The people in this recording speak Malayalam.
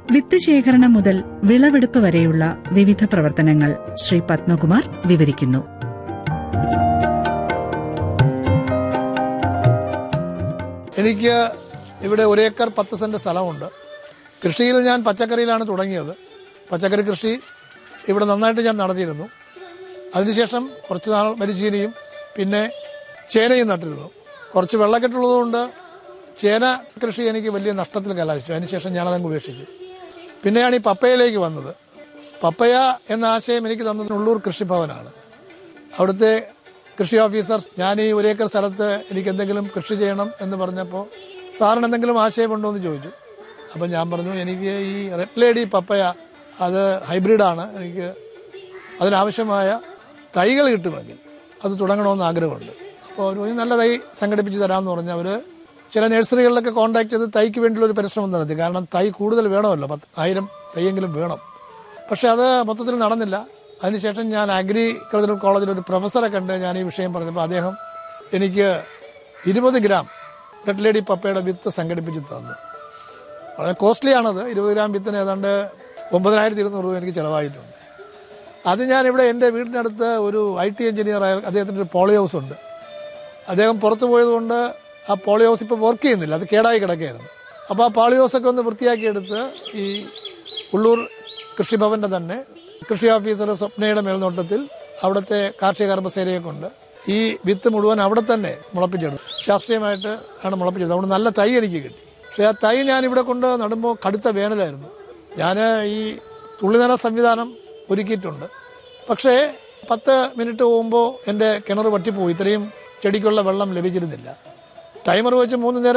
വിത്ത് ശേഖരണം മുതൽ വിളവെടുപ്പ് വരെയുള്ള വിവിധ പ്രവർത്തനങ്ങൾ ശ്രീ പത്മകുമാർ വിവരിക്കുന്നു എനിക്ക് ഇവിടെ ഒരു ഏക്കർ പത്ത് സെന്റ് സ്ഥലമുണ്ട് കൃഷിയിൽ ഞാൻ പച്ചക്കറിയിലാണ് തുടങ്ങിയത് പച്ചക്കറി കൃഷി ഇവിടെ നന്നായിട്ട് ഞാൻ നടത്തിയിരുന്നു അതിനുശേഷം കുറച്ച് നാൾ മരിച്ചീനിയും പിന്നെ ചേനയും നട്ടിരുന്നു കുറച്ച് വെള്ളക്കെട്ടുള്ളതുകൊണ്ട് ചേന കൃഷി എനിക്ക് വലിയ നഷ്ടത്തിൽ കലാശിച്ചു അതിനുശേഷം ഞാനതങ്ങ് ഉപേക്ഷിച്ചു പിന്നെയാണ് ഈ പപ്പയയിലേക്ക് വന്നത് പപ്പയ എന്ന ആശയം എനിക്ക് തന്നത് ഉള്ളൂർ കൃഷിഭവനാണ് അവിടുത്തെ കൃഷി ഓഫീസർ ഞാൻ ഈ ഒരേക്കർ സ്ഥലത്ത് എനിക്ക് എന്തെങ്കിലും കൃഷി ചെയ്യണം എന്ന് പറഞ്ഞപ്പോൾ സാറിന് എന്തെങ്കിലും ആശയമുണ്ടോ എന്ന് ചോദിച്ചു അപ്പം ഞാൻ പറഞ്ഞു എനിക്ക് ഈ റെഡ് ലേഡി പപ്പയ അത് ഹൈബ്രിഡാണ് എനിക്ക് അതിനാവശ്യമായ തൈകൾ കിട്ടുമെങ്കിൽ അത് തുടങ്ങണമെന്ന് ആഗ്രഹമുണ്ട് അപ്പോൾ അവർ ഒരു നല്ല തൈ സംഘടിപ്പിച്ച് തരാമെന്ന് പറഞ്ഞ് അവർ ചില നഴ്സറികളിലൊക്കെ കോൺടാക്ട് ചെയ്ത് തൈക്ക് വേണ്ടിയുള്ള ഒരു പരിശ്രമം നടത്തി കാരണം തൈ കൂടുതൽ വേണമല്ലോ പത്ത് ആയിരം തൈയെങ്കിലും വേണം പക്ഷെ അത് മൊത്തത്തിൽ നടന്നില്ല അതിനുശേഷം ഞാൻ അഗ്രികൾച്ചറൽ കോളേജിൽ ഒരു പ്രൊഫസറെ കണ്ട് ഞാൻ ഈ വിഷയം പറഞ്ഞപ്പോൾ അദ്ദേഹം എനിക്ക് ഇരുപത് ഗ്രാം റെഡ് ലേഡി പപ്പയുടെ വിത്ത് സംഘടിപ്പിച്ച് തന്നു വളരെ കോസ്റ്റ്ലി ആണത് ഇരുപത് ഗ്രാം വിത്തിന് ഏതാണ്ട് ഒമ്പതിനായിരത്തി ഇരുന്നൂറ് രൂപ എനിക്ക് ചിലവായിട്ടുണ്ട് അത് ഞാൻ ഇവിടെ എൻ്റെ വീടിനടുത്ത് ഒരു ഐ ടി എഞ്ചിനീയറായ അദ്ദേഹത്തിൻ്റെ ഒരു പോളി ഹൗസ് ഉണ്ട് അദ്ദേഹം പുറത്തു പോയതുകൊണ്ട് ആ പോളി ഹൗസ് ഇപ്പോൾ വർക്ക് ചെയ്യുന്നില്ല അത് കേടായി കിടക്കുകയായിരുന്നു അപ്പോൾ ആ പോളി ഹൗസൊക്കെ ഒന്ന് വൃത്തിയാക്കിയെടുത്ത് ഈ ഉള്ളൂർ കൃഷിഭവൻ്റെ തന്നെ കൃഷി ഓഫീസർ സ്വപ്നയുടെ മേൽനോട്ടത്തിൽ അവിടുത്തെ കാർഷിക കർമ്മസേനയെ കൊണ്ട് ഈ വിത്ത് മുഴുവൻ അവിടെ തന്നെ മുളപ്പിച്ചെടുത്തു ശാസ്ത്രീയമായിട്ട് ആണ് മുളപ്പിച്ചെടുത്തത് അതുകൊണ്ട് നല്ല തൈ എനിക്ക് കിട്ടി പക്ഷേ ആ തൈ ഞാൻ ഇവിടെ കൊണ്ട് നടുമ്പോൾ കടുത്ത വേനലായിരുന്നു ഞാൻ ഈ തുള്ളിനന സംവിധാനം ഒരുക്കിയിട്ടുണ്ട് പക്ഷേ പത്ത് മിനിറ്റ് പോകുമ്പോൾ എൻ്റെ കിണർ വറ്റിപ്പോയി ഇത്രയും ചെടിക്കുള്ള വെള്ളം ലഭിച്ചിരുന്നില്ല ടൈമർ വെച്ച് മൂന്ന് നേരം